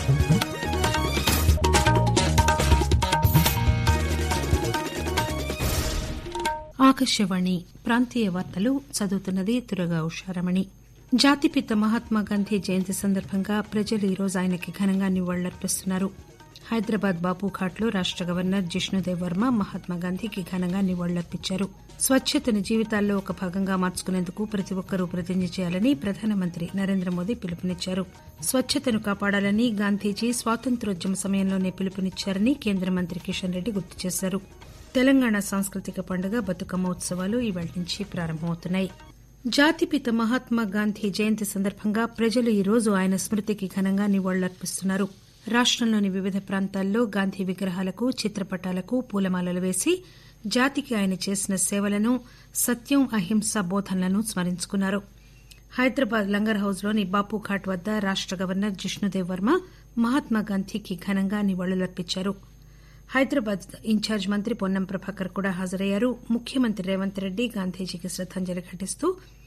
ఆకాశవాణి ప్రాంతీయ వార్తలు చదువుతున్నది దుర్గా ఉషారమణి జాతిపిత మహాత్మాగాంధీ జయంతి సందర్భంగా ప్రజలు ఈరోజు ఆయనకి ఘనంగా నివాళులర్పిస్తున్నారు హైదరాబాద్ బాపుఘాట్లో రాష్ట గవర్నర్ జిష్ణుదేవ్ వర్మ మహాత్మాగాంధీకి ఘనంగా నివాళులర్పించారు స్వచ్చతను జీవితాల్లో ఒక భాగంగా మార్చుకునేందుకు ప్రతి ఒక్కరూ ప్రతిజ్ఞ చేయాలని ప్రధానమంత్రి నరేంద్రమోదీ పిలుపునిచ్చారు స్వచ్చతను కాపాడాలని గాంధీజీ స్వాతంత్ర్యోద్యమ సమయంలోనే పిలుపునిచ్చారని కేంద్ర మంత్రి కిషన్ రెడ్డి గుర్తు చేశారు తెలంగాణ సాంస్కృతిక పండుగ బతుకమ్మ ఉత్సవాలు ఈవేళ నుంచి ప్రారంభమవుతున్నాయి జాతిపిత మహాత్మాగాంధీ జయంతి సందర్భంగా ప్రజలు ఈరోజు ఆయన స్మృతికి ఘనంగా నివాళులర్పిస్తున్నారు రాష్టంలోని వివిధ ప్రాంతాల్లో గాంధీ విగ్రహాలకు చిత్రపటాలకు పూలమాలలు వేసి జాతికి ఆయన చేసిన సేవలను సత్యం అహింస బోధనలను స్మరించుకున్నారు హైదరాబాద్ లంగర్ హౌస్లోని బాపుఘాట్ వద్ద రాష్ట గవర్నర్ జిష్ణుదేవ్ వర్మ మహాత్మాగాంధీకి ఘనంగా నివాళులర్పించారు హైదరాబాద్ ఇన్ఛార్జ్ మంత్రి పొన్నం ప్రభాకర్ కూడా హాజరయ్యారు ముఖ్యమంత్రి రేవంత్ రెడ్డి గాంధీజీకి శ్రద్దాంజలి ఘటిస్తూ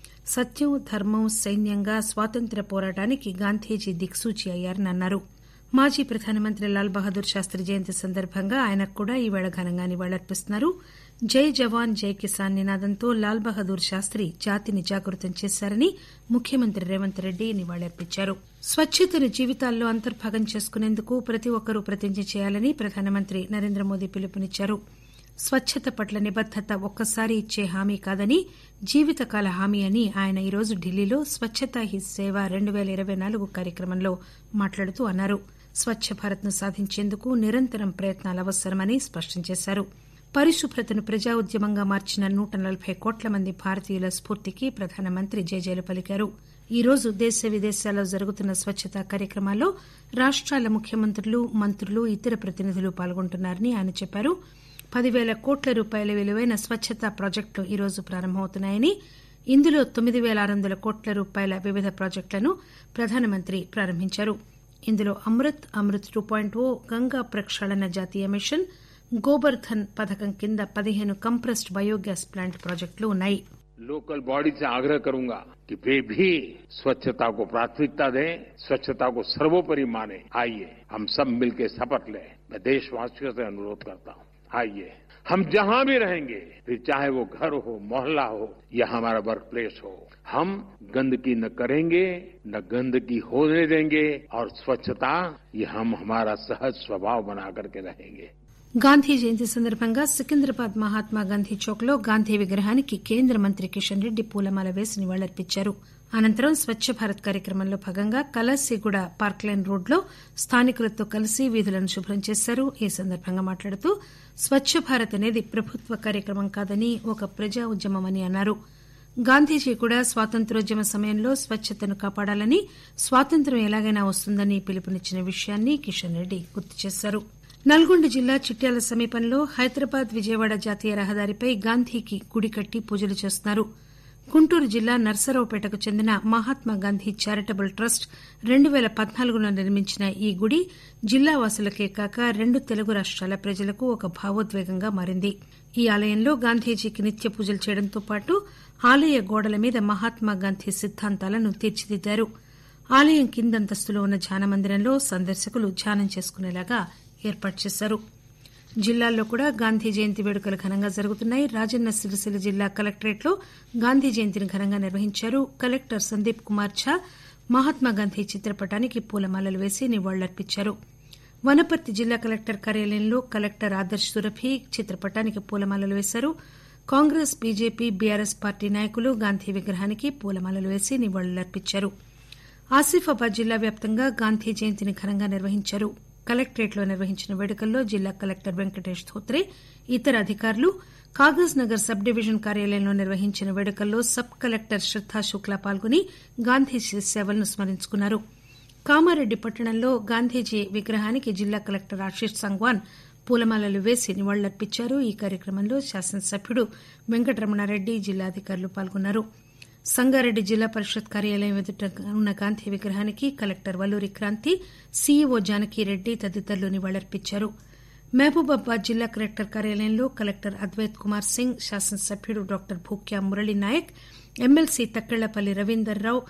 సత్యం ధర్మం సైన్యంగా స్వాతంత్ర్య పోరాటానికి గాంధీజీ దిక్సూచి అయ్యారని అన్నారు మాజీ ప్రధానమంత్రి లాల్ బహదూర్ శాస్త్రి జయంతి సందర్భంగా ఆయనకు కూడా ఈవేళ ఘనంగా నివాళులర్పిస్తున్నారు జై జవాన్ జై కిసాన్ నినాదంతో లాల్ బహదూర్ శాస్త్రి జాతిని జాగృతం చేశారని ముఖ్యమంత్రి రేవంత్ రెడ్డి నివాళులర్పించారు స్వచ్చతను జీవితాల్లో అంతర్భాగం చేసుకునేందుకు ప్రతి ఒక్కరూ ప్రతిజ్ఞ చేయాలని ప్రధానమంత్రి నరేంద్రమోదీ పిలుపునిచ్చారు స్వచ్చత పట్ల నిబద్దత ఒక్కసారి ఇచ్చే హామీ కాదని జీవితకాల హామీ అని ఆయన ఈరోజు ఢిల్లీలో స్వచ్చతా హీ సేవ రెండు పేల ఇరవై నాలుగు కార్యక్రమంలో మాట్లాడుతూ అన్నారు స్వచ్చ భారత్ ను సాధించేందుకు నిరంతరం ప్రయత్నాలు అవసరమని స్పష్టం చేశారు పరిశుభ్రతను ప్రజా ఉద్యమంగా మార్చిన నూట నలబై కోట్ల మంది భారతీయుల స్పూర్తికి ప్రధానమంత్రి జేజేలు పలికారు ఈ రోజు దేశ విదేశాల్లో జరుగుతున్న స్వచ్చతా కార్యక్రమాల్లో రాష్టాల ముఖ్యమంత్రులు మంత్రులు ఇతర ప్రతినిధులు పాల్గొంటున్నారని ఆయన చెప్పారు పదివేల కోట్ల రూపాయల విలువైన స్వచ్చతా ప్రాజెక్టులు ఈరోజు ప్రారంభమవుతున్నాయని ఇందులో తొమ్మిది పేల ఆరు వందల కోట్ల రూపాయల వివిధ ప్రాజెక్టులను ప్రధానమంత్రి ప్రారంభించారు ఇందులో Amrut Amrut two point O Ganga ప్రక్షాళన జాతీయ మిషన్ గోబర్ ధన్ పథకం కింద పదిహేను కంప్రెస్డ్ బయోగ్యాస్ ప్లాంట్ ప్రాజెక్టులు ఉన్నాయి लोकल बॉडी से आग्रह करूंगा कि वे भी स्वच्छता को प्राथमिकता दें स्वच्छता को सर्वोपरि माने आइए हम सब मिलकर शपथ लें मैं देशवासियों से अनुरोध करता हूं आइए हम जहां भी रहेंगे फिर चाहे वो घर हो मोहल्ला हो या हमारा वर्क प्लेस हो हम गंदगी न करेंगे न गंदगी होने देंगे और स्वच्छता ये हम हमारा सहज स्वभाव बना करके रहेंगे గాంధీ జయంతి సందర్భంగా సికింద్రాబాద్ మహాత్మా గాంధీ చౌక్ లో గాంధీ విగ్రహానికి కేంద్ర మంత్రి కిషన్ రెడ్డి పూలమాల వేసి నివాళులర్పించారు అనంతరం స్వచ్చ భారత్ కార్యక్రమంలో భాగంగా కలసిగూడ పార్క్లైన్ రోడ్లో స్థానికులతో కలిసి వీధులను శుభ్రం చేశారు ఈ సందర్భంగా మాట్లాడుతూ స్వచ్చ భారత్ అనేది ప్రభుత్వ కార్యక్రమం కాదని ఒక ప్రజా ఉద్యమమని అన్నారు గాంధీజీ కూడా స్వాతంత్ర్యోద్యమ సమయంలో స్వచ్చతను కాపాడాలని స్వాతంత్ర్యం ఎలాగైనా వస్తుందని పిలుపునిచ్చిన విషయాన్ని కిషన్ రెడ్డి గుర్తు చేశారు నల్గొండ జిల్లా చిట్యాల సమీపంలో హైదరాబాద్ విజయవాడ జాతీయ రహదారిపై గాంధీకి గుడి కట్టి పూజలు చేస్తున్నారు గుంటూరు జిల్లా నర్సరావుపేటకు చెందిన మహాత్మాగాంధీ చారిటబుల్ ట్రస్ట్ రెండు పేల పద్నాలుగులో నిర్మించిన ఈ గుడి జిల్లా వాసులకే కాక రెండు తెలుగు రాష్టాల ప్రజలకు ఒక భావోద్వేగంగా మారింది ఈ ఆలయంలో గాంధీజీకి నిత్య పూజలు చేయడంతో పాటు ఆలయ గోడల మీద మహాత్మాగాంధీ సిద్దాంతాలను తీర్చిదిద్దారు ఆలయం కిందంతస్తులో ఉన్న ధ్యాన మందిరంలో సందర్శకులు ధ్యానం చేసుకునేలాగా ఏర్పాటు చేశారు జిల్లాల్లో కూడా గాంధీ జయంతి వేడుకలు ఘనంగా జరుగుతున్నాయి రాజన్న సిరిసిల్ల జిల్లా కలెక్టరేట్ లో గాంధీ జయంతిని ఘనంగా నిర్వహించారు కలెక్టర్ సందీప్ కుమార్ ఝా మహాత్మాగాంధీ చిత్రపటానికి పూలమాలలు వేసి నివాళులర్పించారు వనపర్తి జిల్లా కలెక్టర్ కార్యాలయంలో కలెక్టర్ ఆదర్శ్ సురభి చిత్రపటానికి పూలమాలలు వేశారు కాంగ్రెస్ బీజేపీ బీఆర్ఎస్ పార్టీ నాయకులు గాంధీ విగ్రహానికి పూలమాలలు వేసి నివాళులర్పించారు ఆసిఫాబాద్ జిల్లా వ్యాప్తంగా గాంధీ జయంతిని ఘనంగా నిర్వహించారు కలెక్టరేట్ లో నిర్వహించిన వేడుకల్లో జిల్లా కలెక్టర్ వెంకటేష్ ధోత్రే ఇతర అధికారులు కాగజ్ నగర్ సబ్ డివిజన్ కార్యాలయంలో నిర్వహించిన వేడుకల్లో సబ్ కలెక్టర్ శ్రద్దా శుక్లా పాల్గొని గాంధీజీ సేవలను స్మరించుకున్నారు కామారెడ్డి పట్టణంలో గాంధీజీ విగ్రహానికి జిల్లా కలెక్టర్ ఆశీష్ సంగ్వాన్ పూలమాలలు వేసి నివాళులర్పించారు ఈ కార్యక్రమంలో శాసనసభ్యుడు వెంకటరమణారెడ్డి జిల్లా అధికారులు పాల్గొన్నారు సంగారెడ్డి జిల్లా పరిషత్ కార్యాలయం ఎదుట ఉన్న గాంధీ విగ్రహానికి కలెక్టర్ వల్లూరి క్రాంతి సీఈఓ జానకిరెడ్డి తదితరులు నివాళులర్పించారు మహబూబాబాద్ జిల్లా కలెక్టర్ కార్యాలయంలో కలెక్టర్ అద్వైత్ కుమార్ సింగ్ శాసనసభ్యుడు డాక్టర్ భూక్యా మురళీ నాయక్ ఎమ్మెల్సీ తక్కెళ్లపల్లి రవీందర్ రావు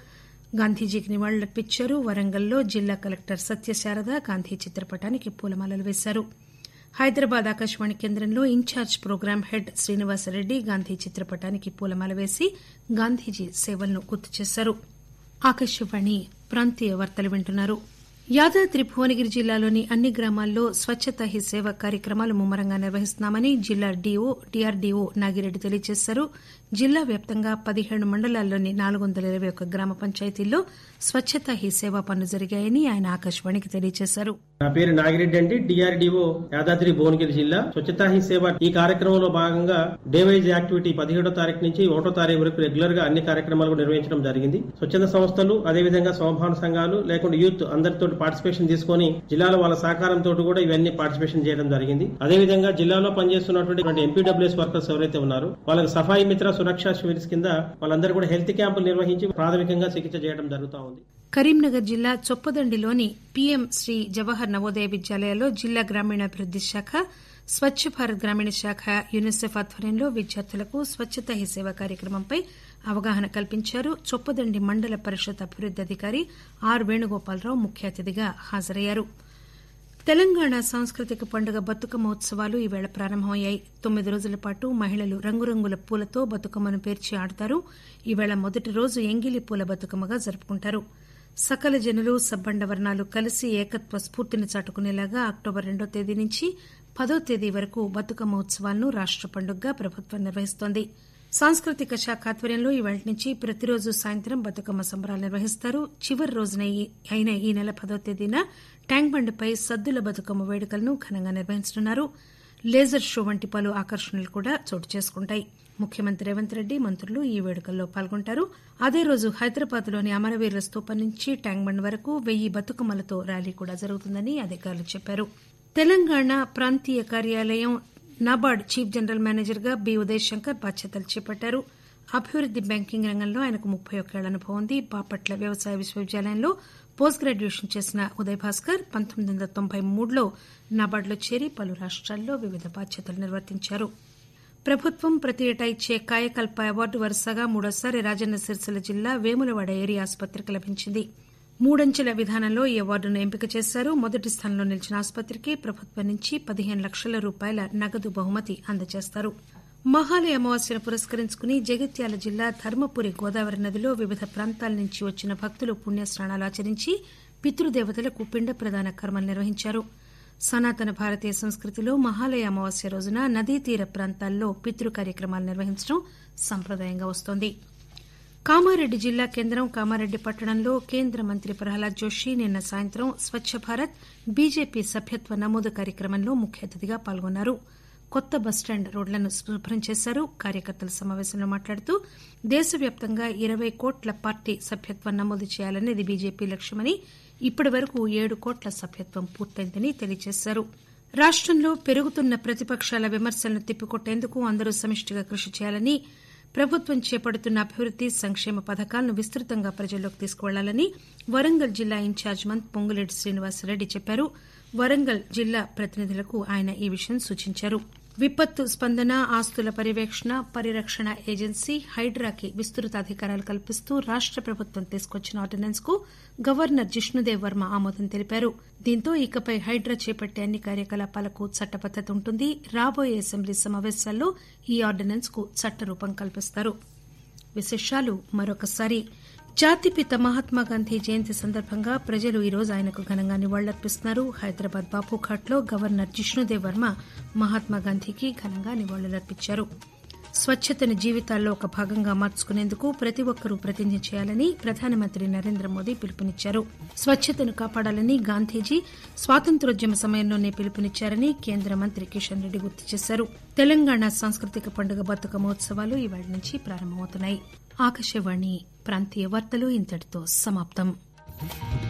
గాంధీజీకి నివాళులర్పించారు వరంగల్లో జిల్లా కలెక్టర్ సత్యశారద గాంధీ చిత్రపటానికి పూలమాలలు వేశారు హైదరాబాద్ ఆకాశవాణి కేంద్రంలో in-charge program head Srinivasreddy Gandhi చిత్రపటానికి పూలమాల వేసి గాంధీజీ సేవలను గుర్తు చేశారు ఆకాశవాణి ప్రాంతీయ వార్తలు వింటున్నారు యాదాద్రి భువనగిరి జిల్లాలోని అన్ని గ్రామాల్లో స్వచ్చతా హీ సేవ కార్యక్రమాలు ముమ్మరంగా నిర్వహిస్తున్నామని జిల్లా డీఓ డీఆర్డీఓ నాగిరెడ్డి తెలియజేశారు జిల్లా వ్యాప్తంగా పదిహేడు మండలాల్లోని నాలుగు వందల ఇరవై ఒక్క గ్రామ పంచాయతీల్లో స్వచ్చతా హీ సేవ పనులు జరిగాయని ఆయన ఆకాశవాణికి తెలియజేశారు నా పేరు నాగిరెడ్డి అండి డిఆర్డిఓ యాదాద్రి భువనగిరి జిల్లా స్వచ్ఛతా హీ సేవ ఈ కార్యక్రమంలో భాగంగా డే వైజ్ యాక్టివిటీ పదిహేడో తారీఖు నుంచి ఒకటో తారీఖు వరకు రెగ్యులర్ గా అన్ని కార్యక్రమాలు నిర్వహించడం జరిగింది స్వచ్ఛంద సంస్థలు అదేవిధంగా సమభావన సంఘాలు లేకుండా యూత్ అందరితో పార్టిసిపేషన్ తీసుకొని జిల్లాలో వాళ్ళ సహకారంతో కూడా ఇవన్నీ పార్టిసిపేషన్ చేయడం జరిగింది అదేవిధంగా జిల్లాలో పనిచేస్తున్నటువంటి ఎంపీడబ్ల్యూఎస్ వర్కర్స్ ఎవరైతే ఉన్నారో వాళ్ళకి సఫాయి మిత్ర సురక్ష శిబిర్స్ కింద వాళ్ళందరూ కూడా హెల్త్ క్యాంపులు నిర్వహించి ప్రాథమికంగా చికిత్స చేయడం జరుగుతూ ఉంది కరీంనగర్ జిల్లా చొప్పదండిలోని పీఎం శ్రీ జవహర్ నవోదయ విద్యాలయాల్లో జిల్లా గ్రామీణాభివృద్ది శాఖ స్వచ్ఛ భారత్ గ్రామీణ శాఖ యూనిసెఫ్ ఆధ్వర్యంలో విద్యార్థులకు స్వచ్ఛతా హీ సేవ కార్యక్రమంపై అవగాహన కల్పించారు చొప్పదండి మండల పరిషత్ అభివృద్ది అధికారి ఆర్ వేణుగోపాలరావు ముఖ్య అతిథిగా హాజరయ్యారు తెలంగాణ సాంస్కృతిక పండుగ బతుకమ్మ ఉత్సవాలు ఈవేళ ప్రారంభమయ్యాయి తొమ్మిది రోజుల పాటు మహిళలు రంగురంగుల పూలతో బతుకమ్మను పేర్చి ఆడతారు ఈవేళ మొదటి రోజు ఎంగిలి పూల బతుకమ్మగా జరుపుకుంటారు సకల జనులు సబ్బండ వర్ణాలు కలిసి ఏకత్వ స్ఫూర్తిని చాటుకునేలాగా అక్టోబర్ రెండో తేదీ నుంచి పదో తేదీ వరకు బతుకమ్మ ఉత్సవాలను రాష్ట పండుగగా ప్రభుత్వం నిర్వహిస్తోంది సాంస్కృతిక శాఖ ఆధ్వర్యంలో ఇవాళ నుంచి ప్రతిరోజు సాయంత్రం బతుకమ్మ సంబరాలు నిర్వహిస్తారు చివరి రోజున అయిన ఈ నెల పదో తేదీన ట్యాంక్ బండ్పై సద్దుల బతుకమ్మ వేడుకలను ఘనంగా నిర్వహించనున్నారు లేజర్ షో వంటి పలు ఆకర్షణలు కూడా చోటు చేసుకుంటాయి ముఖ్యమంత్రి రేవంత్ రెడ్డి మంత్రులు ఈ వేడుకల్లో పాల్గొంటారు అదే రోజు హైదరాబాద్ లోని అమరవీరుల స్తూపం నుంచి ట్యాంక్ బండ్ వరకు వెయ్యి బతుకమ్మలతో ర్యాలీ కూడా జరుగుతుందని అధికారులు చెప్పారు తెలంగాణ ప్రాంతీయ కార్యాలయం నాబార్డ్ చీఫ్ జనరల్ మేనేజర్ గా బి ఉదయ్ శంకర్ బాధ్యతలు చేపట్టారు అభివృద్ది బ్యాంకింగ్ రంగంలో ఆయనకు ముప్పై ఒక్కేళ్ల అనుభవం ఉంది బాపట్ల వ్యవసాయ విశ్వవిద్యాలయంలో పోస్ట్ గ్రాడ్యుయేషన్ చేసిన ఉదయ్ భాస్కర్ పంతొమ్మిది వందల తొంభై మూడులో నాబార్డులో చేరి పలు రాష్ట్రాల్లో వివిధ బాధ్యతలు నిర్వర్తించారు ప్రభుత్వం ప్రతి ఏటా ఇచ్చే కాయకల్ప అవార్డు వరుసగా మూడోసారి రాజన్న సిరిసిల్ల జిల్లా వేములవాడ ఏరియా ఆసుపత్రికి లభించింది మూడంచెల విధానంలో ఈ అవార్డును ఎంపిక చేశారు మొదటి స్థానంలో నిలిచిన ఆసుపత్రికి ప్రభుత్వం నుంచి పదిహేను లక్షల రూపాయల నగదు బహుమతి అందజేస్తారు మహాలయ అమావాస్యను పురస్కరించుకుని జగిత్యాల జిల్లా ధర్మపురి గోదావరి నదిలో వివిధ ప్రాంతాల నుంచి వచ్చిన భక్తులు పుణ్యస్నానాలు ఆచరించి పితృదేవతలకు పిండ ప్రదాన కర్మలు నిర్వహించారు సనాతన భారతీయ సంస్కృతిలో మహాలయ అమావాస్య రోజున నదీ తీర ప్రాంతాల్లో పితృ కార్యక్రమాలు నిర్వహించడం సంప్రదాయంగా వస్తోంది కామారెడ్డి జిల్లా కేంద్రం కామారెడ్డి పట్టణంలో కేంద్ర మంత్రి ప్రహ్లాద్ జోషి నిన్న సాయంత్రం స్వచ్చ భారత్ బీజేపీ సభ్యత్వ నమోదు కార్యక్రమంలో ముఖ్య అతిథిగా పాల్గొన్నారు కొత్త బస్టాండ్ రోడ్లను శుభ్రం చేశారు కార్యకర్తల సమావేశంలో మాట్లాడుతూ దేశవ్యాప్తంగా ఇరవై కోట్ల పార్టీ సభ్యత్వం నమోదు చేయాలనేది బీజేపీ లక్ష్యమని ఇప్పటి వరకు ఏడు కోట్ల సభ్యత్వం పూర్తయిందని తెలియజేశారు రాష్టంలో పెరుగుతున్న ప్రతిపక్షాల విమర్శలను తిప్పికొట్టేందుకు అందరూ సమిష్టిగా కృషి చేయాలని ప్రభుత్వం చేపడుతున్న అభివృద్ది సంక్షేమ పథకాలను విస్తృతంగా ప్రజల్లోకి తీసుకువెళ్లాలని వరంగల్ జిల్లా ఇన్ఛార్జ్ మంత్ పొంగులేటి శ్రీనివాసరెడ్డి చెప్పారు వరంగల్ జిల్లా ప్రతినిధులకు ఆయన ఈ విషయం సూచించారు విపత్తు స్పందన ఆస్తుల పర్యవేక్షణ పరిరక్షణ ఏజెన్సీ హైడ్రాకి విస్తృత అధికారాలు కల్పిస్తూ రాష్ట ప్రభుత్వం తీసుకొచ్చిన ఆర్డినెన్స్ కు గవర్నర్ జిష్ణుదేవ్ వర్మ ఆమోదం తెలిపారు దీంతో ఇకపై హైడ్రా చేపట్టే అన్ని కార్యకలాపాలకు చట్టబద్దత ఉంటుంది రాబోయే అసెంబ్లీ సమావేశాల్లో ఈ ఆర్డినెన్స్ కు చట్టరూపం కల్పిస్తారు విశేషాలు మరొకసారి జాతిపిత మహాత్మాగాంధీ జయంతి సందర్భంగా ప్రజలు ఈరోజు ఆయనకు ఘనంగా నివాళులర్పిస్తున్నారు హైదరాబాద్ బాపుఘాట్లో గవర్నర్ జిష్ణుదేవ్ వర్మ మహాత్మాగాంధీకి ఘనంగా నివాళులర్పించారు స్వచ్చతను జీవితాల్లో ఒక భాగంగా మార్చుకునేందుకు ప్రతి ఒక్కరూ ప్రతిజ్ఞ చేయాలని ప్రధానమంత్రి నరేంద్ర మోదీ పిలుపునిచ్చారు స్వచ్చతను కాపాడాలని గాంధీజీ స్వాతంత్రోద్యమ సమయంలోనే పిలుపునిచ్చారని కేంద్ర మంత్రి కిషన్ రెడ్డి గుర్తు చేశారు తెలంగాణ సాంస్కృతిక పండుగ బతుకమ్మ ఉత్సవాలు ఇవాళ నుంచి ప్రారంభమవుతున్నాయి ఆకాశవాణి ప్రాంతీయ వార్తలు ఇంతటితో సమాప్తం